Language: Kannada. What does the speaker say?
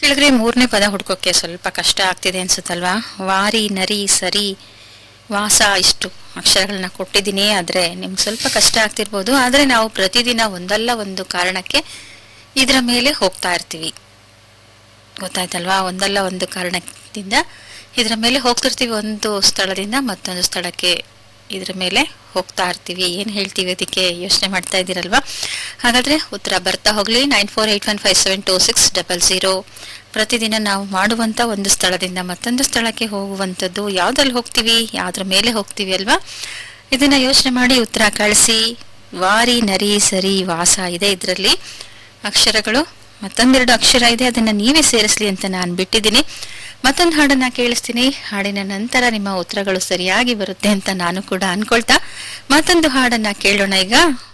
ಕೇಳಿದ್ರೆ ಮೂರನೇ ಪದ ಹುಡ್ಕೋಕ್ಕೆ ಸ್ವಲ್ಪ ಕಷ್ಟ ಆಗ್ತಿದೆ ಅನ್ಸುತ್ತಲ್ವಾ ವಾರಿ ನರಿ ಸರಿ ವಾಸ ಇಷ್ಟು ಅಕ್ಷರಗಳನ್ನ ಕೊಟ್ಟಿದ್ದೀನಿ ಆದರೆ ನಿಮ್ಗೆ ಸ್ವಲ್ಪ ಕಷ್ಟ ಆಗ್ತಿರ್ಬೋದು ಆದರೆ ನಾವು ಪ್ರತಿದಿನ ಒಂದಲ್ಲ ಒಂದು ಕಾರಣಕ್ಕೆ ಇದರ ಮೇಲೆ ಹೋಗ್ತಾ ಇರ್ತೀವಿ ಗೊತ್ತಾಯ್ತಲ್ವಾ ಒಂದಲ್ಲ ಒಂದು ಕಾರಣದಿಂದ ಇದರ ಮೇಲೆ ಹೋಗ್ತಿರ್ತೀವಿ ಒಂದು ಸ್ಥಳದಿಂದ ಮತ್ತೊಂದು ಸ್ಥಳಕ್ಕೆ ಇದರ ಮೇಲೆ ಹೋಗ್ತಾ ಇರ್ತೀವಿ ಏನು ಹೇಳ್ತೀವಿ ಅದಕ್ಕೆ ಯೋಚನೆ ಮಾಡ್ತಾ ಇದ್ದೀರಲ್ವಾ ಹಾಗಾದ್ರೆ ಉತ್ತರ ಬರ್ತಾ ಹೋಗ್ಲಿ nine four eight one five seven two six double zero ಪ್ರತಿದಿನ ನಾವು ಮಾಡುವಂತ ಒಂದು ಸ್ಥಳದಿಂದ ಮತ್ತೊಂದು ಸ್ಥಳಕ್ಕೆ ಹೋಗುವಂಥದ್ದು ಯಾವ್ದ್ರಲ್ಲಿ ಹೋಗ್ತೀವಿ ಯಾವ್ದ್ರ ಮೇಲೆ ಹೋಗ್ತೀವಿ ಅಲ್ವಾ ಇದನ್ನ ಯೋಚನೆ ಮಾಡಿ ಉತ್ತರ ಕಳಿಸಿ ವಾರಿ ನರಿ ಸರಿ ವಾಸ ಇದೆ ಇದರಲ್ಲಿ ಅಕ್ಷರಗಳು ಮತ್ತೊಂದೆರಡು ಅಕ್ಷರ ಇದೆ ಅದನ್ನ ನೀವೇ ಸೇರಿಸ್ಲಿ ಅಂತ ನಾನು ಬಿಟ್ಟಿದ್ದೀನಿ ಮತ್ತೊಂದು ಹಾಡನ್ನ ಕೇಳಿಸ್ತೀನಿ ಹಾಡಿನ ನಂತರ ನಿಮ್ಮ ಉತ್ತರಗಳು ಸರಿಯಾಗಿ ಬರುತ್ತೆ ಅಂತ ನಾನು ಕೂಡ ಅನ್ಕೊಳ್ತಾ ಮತ್ತೊಂದು ಹಾಡನ್ನ ಕೇಳೋಣ ಈಗ